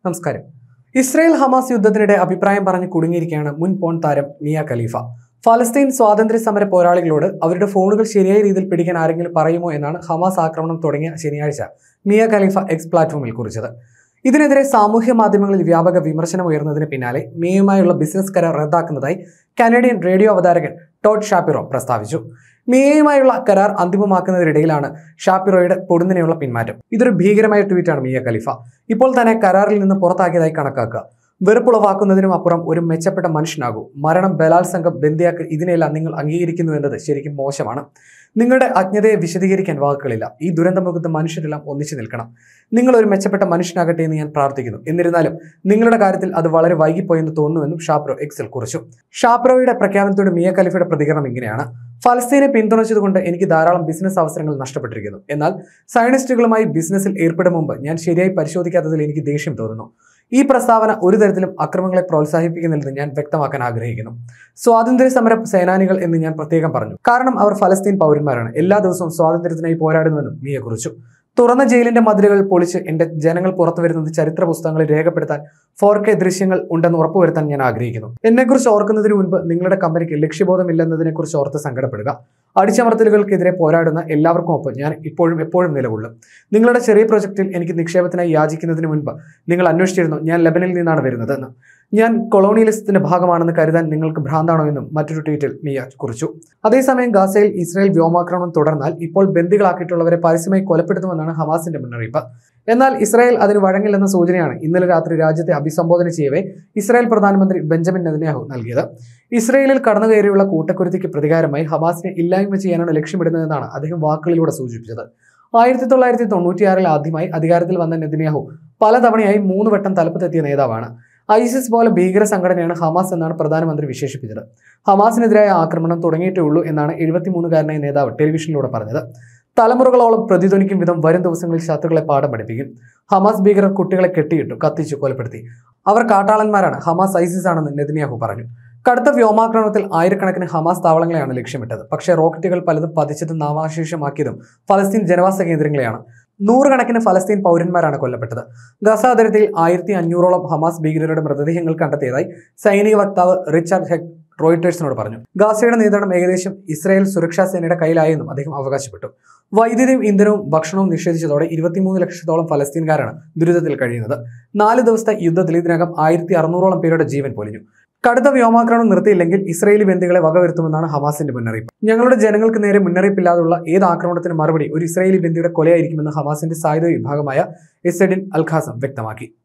നമസ്കാരം Israel Hamas യുദ്ധത്തിനിടെ അഭിപ്രായം പറഞ്ഞ് കുടുങ്ങിയിരിക്കുകയാണ് മുൻ പോൺ താരം മിയ ഖലീഫ ഫലസ്തീൻ സ്വാതന്ത്ര്യ സമര പോരാളികളോട് അവരുടെ ഫോണുകൾ ശരിയായ രീതിയിൽ പിടിക്കാൻ ആരെങ്കിലും പറയുമോ എന്നാണ് ഹമാസ് ആക്രമണം തുടങ്ങിയ ശനിയാഴ്ച മിയ ഖലീഫ എക്സ് പ്ലാറ്റ്ഫോമിൽ കുറിച്ചത് ഇതിനെതിരെ സാമൂഹ്യ മാധ്യമങ്ങളിൽ വ്യാപക വിമർശനം ഉയർന്നതിന് പിന്നാലെ മിയയുമായുള്ള ബിസിനസ് കരാർ റദ്ദാക്കുന്നതായി കനേഡിയൻ റേഡിയോ അവതാരകൻ ടോഡ് ഷാപ്പിറോ പ്രസ്താവിച്ചു മിയയുമായുള്ള കരാർ അന്തിമമാക്കുന്നതിനിടയിലാണ് ഷാപ്പിറോയുടെ പൊടുന്നിനെയുള്ള പിന്മാറ്റം ഇതൊരു ഭീകരമായ ട്വീറ്റാണ് മിയ ഖലീഫ ഇപ്പോൾ തന്നെ കരാറിൽ നിന്ന് പുറത്താക്കിയതായി കണക്കാക്കുക വെറുപ്പുളവാക്കുന്നതിനും അപ്പുറം ഒരു മെച്ചപ്പെട്ട മനുഷ്യനാകൂ മരണം ബലാത്സംഗം ബന്ദിയാക്കൽ ഇതിനെല്ലാം നിങ്ങൾ അംഗീകരിക്കുന്നു എന്നത് ശരിക്കും മോശമാണ് നിങ്ങളുടെ അജ്ഞതയെ വിശദീകരിക്കാൻ വാക്കുകളില്ല ഈ ദുരന്തമുഖത്ത് മനുഷ്യരെല്ലാം ഒന്നിച്ചു നിൽക്കണം നിങ്ങൾ ഒരു മെച്ചപ്പെട്ട മനുഷ്യനാകട്ടെ എന്ന് ഞാൻ പ്രാർത്ഥിക്കുന്നു എന്നിരുന്നാലും നിങ്ങളുടെ കാര്യത്തിൽ അത് വളരെ വൈകിപ്പോയെന്ന് തോന്നുന്നുവെന്നും ഷാപ്രോ എക്സിൽ കുറിച്ചു ഷാപ്രോയുടെ പ്രഖ്യാപനത്തോട് മിയ ഖലീഫയുടെ പ്രതികരണം ഇങ്ങനെയാണ് ഫലസ്തീനെ പിന്തുണച്ചതുകൊണ്ട് എനിക്ക് ധാരാളം ബിസിനസ് അവസരങ്ങൾ നഷ്ടപ്പെട്ടിരിക്കുന്നു എന്നാൽ സയനിസ്റ്റുകളുമായി ബിസിനസ്സിൽ ഏർപ്പെടും മുമ്പ് ഞാൻ ശരിയായി പരിശോധിക്കാത്തതിൽ എനിക്ക് ദേഷ്യം തോന്നുന്നു ഈ പ്രസ്താവന ഒരു തരത്തിലും അക്രമങ്ങളെ പ്രോത്സാഹിപ്പിക്കുന്നില്ലെന്ന് ഞാൻ വ്യക്തമാക്കാൻ ആഗ്രഹിക്കുന്നു സ്വാതന്ത്ര്യ സമര സേനാനികൾ എന്ന് ഞാൻ പ്രത്യേകം പറഞ്ഞു കാരണം അവർ ഫലസ്തീൻ പൗരന്മാരാണ് എല്ലാ ദിവസവും സ്വാതന്ത്ര്യത്തിനായി പോരാടുന്നുവെന്നും മിയ കുറിച്ചു തുറന്ന ജയിലിന്റെ മതിലുകൾ പൊളിച്ച് എന്റെ ജനങ്ങൾ പുറത്തു വരുന്നത് ചരിത്ര പുസ്തകങ്ങളിൽ രേഖപ്പെടുത്താൻ ഫോർ കെ ദൃശ്യങ്ങൾ ഉണ്ടെന്ന് ഉറപ്പുവരുത്താൻ ഞാൻ ആഗ്രഹിക്കുന്നു എന്നെക്കുറിച്ച് ഓർക്കുന്നതിന് മുൻപ് നിങ്ങളുടെ കമ്പനിക്ക് ലക്ഷ്യബോധമില്ലെന്നതിനെക്കുറിച്ച് ഓർത്ത് സങ്കടപ്പെടുക അടിച്ചമർത്തലുകൾക്കെതിരെ പോരാടുന്ന എല്ലാവർക്കും ഒപ്പം ഞാൻ ഇപ്പോഴും എപ്പോഴും നിലകൊള്ളും നിങ്ങളുടെ ചെറിയ പ്രൊജക്റ്റിൽ എനിക്ക് നിക്ഷേപത്തിനായി യാചിക്കുന്നതിന് മുൻപ് നിങ്ങൾ അന്വേഷിച്ചിരുന്നു ഞാൻ ലെബനിൽ നിന്നാണ് വരുന്നതെന്ന് ഞാൻ കൊളോണിയലിസത്തിന്റെ ഭാഗമാണെന്ന് കരുതാൻ നിങ്ങൾക്ക് ഭ്രാന്താണോ എന്നും മറ്റൊരു ട്വീറ്റിൽ മിയ കുറിച്ചു അതേസമയം ഗാസയിൽ ഇസ്രായേൽ വ്യോമാക്രമണം തുടർന്നാൽ ഇപ്പോൾ ബന്ദികളാക്കിയിട്ടുള്ളവരെ പരസ്യമായി കൊലപ്പെടുത്തുമെന്നാണ് ഹമാസിന്റെ മുന്നറിയിപ്പ് എന്നാൽ ഇസ്രായേൽ അതിന് വഴങ്ങില്ലെന്ന സൂചനയാണ് ഇന്നലെ രാത്രി രാജ്യത്തെ അഭിസംബോധന ചെയ്യവേ ഇസ്രായേൽ പ്രധാനമന്ത്രി ബെഞ്ചമിൻ നെതന്യാഹു നൽകിയത് ഇസ്രായേലിൽ കടന്നുകയറിയുള്ള കൂട്ടക്കുരുതിക്ക് പ്രതികാരമായി ഹമാസിനെ ഇല്ലായ്മ ചെയ്യാനാണ് ലക്ഷ്യമിടുന്നതെന്നാണ് അദ്ദേഹം വാക്കുകളിലൂടെ സൂചിപ്പിച്ചത് ആയിരത്തി തൊള്ളായിരത്തി തൊണ്ണൂറ്റിയാറിൽ ആദ്യമായി അധികാരത്തിൽ വന്ന നെതന്യാഹു പലതവണയായി മൂന്ന് വട്ടം തലപ്പത്തെത്തിയ നേതാവാണ് ഐസിസ് പോലെ ഭീകര സംഘടനയാണ് ഹമാസ് എന്നാണ് പ്രധാനമന്ത്രി വിശേഷിപ്പിച്ചത് ഹമാസിനെതിരായ ആക്രമണം തുടങ്ങിയിട്ടേ ഉള്ളൂ എന്നാണ് എഴുപത്തിമൂന്നുകാരനായ നേതാവ് ടെലിവിഷനിലൂടെ പറഞ്ഞത് തലമുറകളോളം പ്രതിധ്വനിക്കും വിധം വരും ദിവസങ്ങളിൽ ശത്രുക്കളെ പാഠം പഠിപ്പിക്കും ഹമാസ് ഭീകരർ കുട്ടികളെ കെട്ടിയിട്ടു കത്തിച്ചു കൊലപ്പെടുത്തി അവർ കാട്ടാളന്മാരാണ് ഹമാസ് ഐസിസ് ആണെന്ന് നെതിന്യാഹു പറഞ്ഞു കടുത്ത വ്യോമാക്രമണത്തിൽ ആയിരക്കണക്കിന് ഹമാസ് താവളങ്ങളെയാണ് ലക്ഷ്യമിട്ടത് പക്ഷേ റോക്കറ്റുകൾ പലതും പതിച്ചതും നാമാശേഷമാക്കിയതും ഫലസ്തീൻ ജനവാസ കേന്ദ്രങ്ങളെയാണ് നൂറുകണക്കിന് ഫലസ്തീൻ പൗരന്മാരാണ് കൊല്ലപ്പെട്ടത് ഗസ അതിർത്തിയിൽ ആയിരത്തി അഞ്ഞൂറോളം ഹമാസ് ഭീകരരുടെ മൃതദേഹങ്ങൾ കണ്ടെത്തിയതായി സൈനിക വക്താവ് റിച്ചാർഡ് ഹെക് റോയിട്ടേഴ്സിനോട് പറഞ്ഞു ഗാസയുടെ നിയന്ത്രണം ഏകദേശം ഇസ്രായേൽ സുരക്ഷാ സേനയുടെ കയ്യിലായെന്നും അദ്ദേഹം അവകാശപ്പെട്ടു വൈദ്യുതിയും ഇന്ധനവും ഭക്ഷണവും നിഷേധിച്ചതോടെ ഇരുപത്തിമൂന്ന് ലക്ഷത്തോളം ഫലസ്തീൻകാരാണ് ദുരിതത്തിൽ കഴിയുന്നത് നാല് ദിവസത്തെ യുദ്ധത്തിൽ ഇതിനകം ആയിരത്തി അറുന്നൂറോളം പേരുടെ ജീവൻ പൊലിഞ്ഞു കടുത്ത വ്യോമാക്രമണം നിർത്തിയില്ലെങ്കിൽ ഇസ്രയേലി ബന്ദികളെ വകവരുത്തുമെന്നാണ് ഹമാസിന്റെ മുന്നറിയിപ്പ് ഞങ്ങളുടെ ജനങ്ങൾക്ക് നേരെ മുന്നറിയിപ്പില്ലാതുള്ള ഏത് ആക്രമണത്തിന് മറുപടി ഒരു ഇസ്രയേലി ബന്ദിയുടെ കൊലയായിരിക്കുമെന്ന് ഹമാസിന്റെ സായുധ വിഭാഗമായ എസഡിൻ അൽഖാസം വ്യക്തമാക്കി